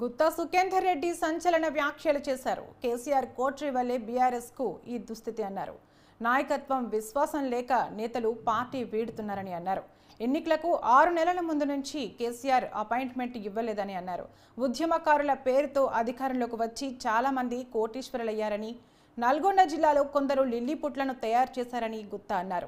గుత్తా సుఖేందర్ రెడ్డి సంచలన వ్యాఖ్యలు చేశారు కేసీఆర్ కోట్రి వల్లే బీఆర్ఎస్ కు ఈ దుస్థితి అన్నారు నాయకత్వం విశ్వాసం లేక నేతలు పార్టీ వీడుతున్నారని అన్నారు ఎన్నికలకు ఆరు నెలల ముందు నుంచి కేసీఆర్ అపాయింట్మెంట్ ఇవ్వలేదని అన్నారు ఉద్యమకారుల పేరుతో అధికారంలోకి వచ్చి చాలా మంది కోటీశ్వరులయ్యారని నల్గొండ జిల్లాలో కొందరు లిల్లీపుట్లను తయారు చేశారని గుత్తా అన్నారు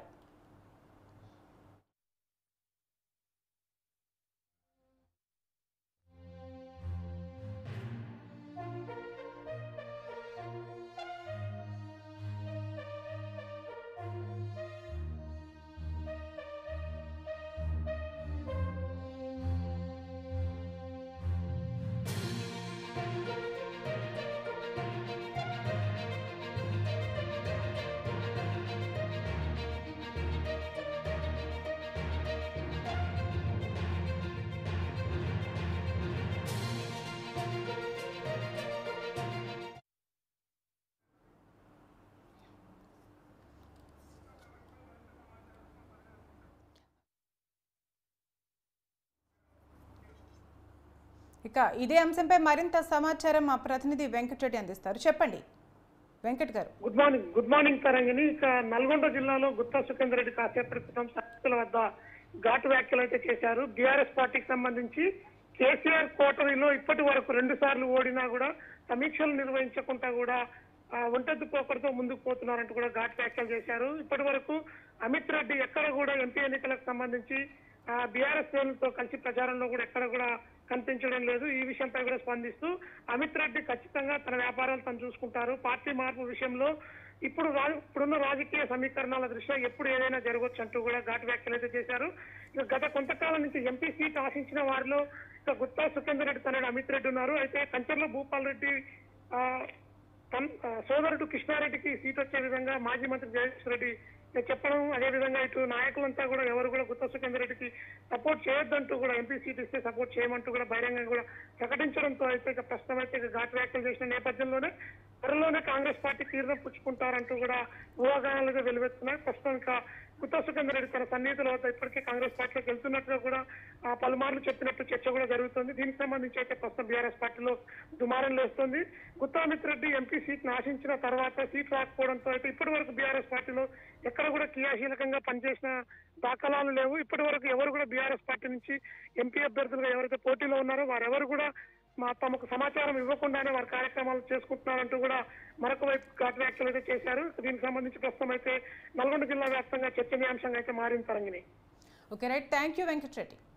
ఇక ఇదే అంశంపై మరింత సమాచారం మా ప్రతినిధి వెంకటరెడ్డి అందిస్తారు చెప్పండి వెంకట్ గారు good morning good morning Tarangini ఇక నల్గొండ జిల్లాలో గుత్తా సుఖేందర్ రెడ్డి కాసేపటి క్రితం సాక్షుల వద్ద ఘాటు వ్యాఖ్యలు అయితే చేశారు బీఆర్ఎస్ పార్టీకి సంబంధించి కేసీఆర్ కోటరీలో ఇప్పటి వరకు రెండు సార్లు ఓడినా కూడా సమీక్షలు నిర్వహించకుండా కూడా ఆ, ఒంటెద్దు పోకడతో ముందుకు పోతున్నారంటూ కూడా ఘాటు వ్యాఖ్యలు చేశారు ఇప్పటి వరకు అమిత్ రెడ్డి ఎక్కడ కూడా ఎంపీ ఎన్నికలకు సంబంధించి బీఆర్ఎస్ శ్రేణులతో కలిసి ప్రచారంలో కూడా ఎక్కడ కూడా కనిపించడం లేదు ఈ విషయంపై కూడా స్పందిస్తూ అమిత్ రెడ్డి ఖచ్చితంగా తన వ్యాపారాలు తను చూసుకుంటారు పార్టీ మార్పు విషయంలో ఇప్పుడు రా- ఇప్పుడున్న రాజకీయ సమీకరణాల దృష్ట్యా ఎప్పుడు ఏదైనా జరగవచ్చు అంటూ కూడా ఘాటు వ్యాఖ్యలు అయితే చేశారు ఇక గత కొంతకాలం నుంచి ఎంపీ సీట్ ఆశించిన వారిలో ఇక గుత్తా సుఖేందర్ రెడ్డి తనడు అమిత్ రెడ్డి ఉన్నారు అయితే కంచర్లో భూపాల్ రెడ్డి ఆ, తన్- ఆ, సోదరుడు కృష్ణారెడ్డికి సీట్ వచ్చే విధంగా మాజీ మంత్రి జగదీష్ రెడ్డి చెప్పడం అదే విధంగా ఇటు నాయకులంతా కూడా ఎవరు కూడా గుత్త సుఖేందర్ రెడ్డికి సపోర్ట్ చేయొద్దంటూ కూడా ఎంపీ సీట్ ఇస్తే సపోర్ట్ చేయమంటూ కూడా బహిరంగంగా కూడా ప్రకటించడంతో అయితే ఇక ప్రస్తుతం అయితే ఇక ఘాటు వ్యాఖ్యలు చేసిన నేపథ్యంలోనే త్వరలోనే కాంగ్రెస్ పార్టీ తీర్థం పుచ్చుకుంటారంటూ కూడా ఊహాగానాలుగా వెలువెత్తున్నాయి ప్రస్తుతం ఇంకా గుత్త సుఖేందర్ రెడ్డి తన సన్నిహితుల వద్ద ఇప్పటికే కాంగ్రెస్ పార్టీలోకి వెళ్తున్నట్టుగా కూడా ఆ, పలుమార్లు చెప్పినట్టు చర్చ కూడా జరుగుతుంది దీనికి సంబంధించి అయితే ప్రస్తుతం బీఆర్ఎస్ పార్టీలో దుమారం లేస్తుంది గుత్తామిత్ రెడ్డి ఎంపీ సీట్ ఆశించిన తర్వాత సీట్ రాకపోవడంతో అయితే ఇప్పటి వరకు బీఆర్ఎస్ పార్టీలో ఎక్కడ కూడా క్రియాశీలకంగా పనిచేసిన దాఖలాలు లేవు ఇప్పటి వరకు ఎవరు కూడా బీఆర్ఎస్ పార్టీ నుంచి ఎంపీ అభ్యర్థులుగా ఎవరైతే పోటీలో ఉన్నారో వారెవరు కూడా మా తమకు సమాచారం ఇవ్వకుండానే వారి కార్యక్రమాలు చేసుకుంటున్నారంటూ కూడా మరొక వైపు ఘాటు వ్యాఖ్యలు అయితే చేశారు దీనికి సంబంధించి ప్రస్తుతం అయితే నల్గొండ జిల్లా వ్యాప్తంగా చర్చనీయాంశంగా అయితే మారింది Tarangini okay right thank you Venkatareddy